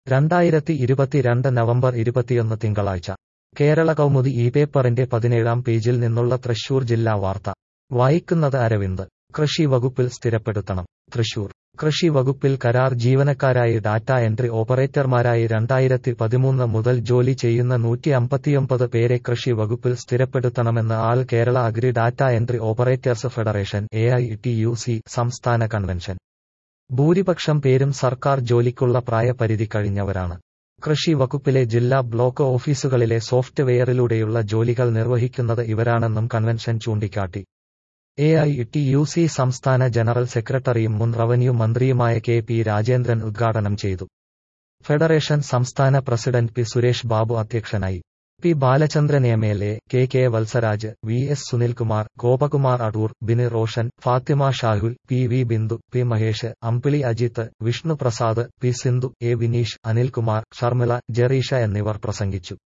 രണ്ടായിരത്തി ഇരുപത്തിരണ്ട് നവംബർ ഇരുപത്തിയൊന്ന് തിങ്കളാഴ്ച കേരള കൗമുദി ഈ പേപ്പറിന്റെ പതിനേഴാം പേജിൽ നിന്നുള്ള തൃശൂർ ജില്ലാ വാർത്ത വായിക്കുന്നത് അരവിന്ദ് കൃഷി വകുപ്പിൽ സ്ഥിരപ്പെടുത്തണം തൃശൂർ കൃഷി വകുപ്പിൽ കരാർ ജീവനക്കാരായി ഡാറ്റ എൻട്രി ഓപ്പറേറ്റർമാരായി രണ്ടായിരത്തി പതിമൂന്ന് മുതൽ ജോലി ചെയ്യുന്ന നൂറ്റി അമ്പത്തിയൊമ്പത് പേരെ കൃഷി വകുപ്പിൽ സ്ഥിരപ്പെടുത്തണമെന്ന് all Kerala agri data entry operators federation എ സംസ്ഥാന കൺവെൻഷൻ ഭൂരിപക്ഷം പേരും സർക്കാർ ജോലിക്കുള്ള പ്രായപരിധി കഴിഞ്ഞവരാണ് കൃഷി വകുപ്പിലെ ജില്ലാ ബ്ലോക്ക് ഓഫീസുകളിലെ സോഫ്റ്റ്വെയറിലൂടെയുള്ള ജോലികൾ നിർവഹിക്കുന്നത് ഇവരാണെന്നും കൺവെൻഷൻ ചൂണ്ടിക്കാട്ടി A I T U C സംസ്ഥാന ജനറൽ സെക്രട്ടറിയും മുൻ റവന്യൂ മന്ത്രിയുമായ കെ പി രാജേന്ദ്രൻ ഉദ്ഘാടനം ചെയ്തു ഫെഡറേഷൻ സംസ്ഥാന പ്രസിഡന്റ് പി സുരേഷ് ബാബു അധ്യക്ഷനായി P Balachandran M L A K K Valsaraj V S Sunilkumar Gopakumar Adoor Bini Roshan Fathima Shahul P V Bindu P Mahesh Ambili Ajith Vishnu Prasad P Sindhu A Vineesh Anilkumar Sharmila Jereesha എന്നിവർ പ്രസംഗിച്ചു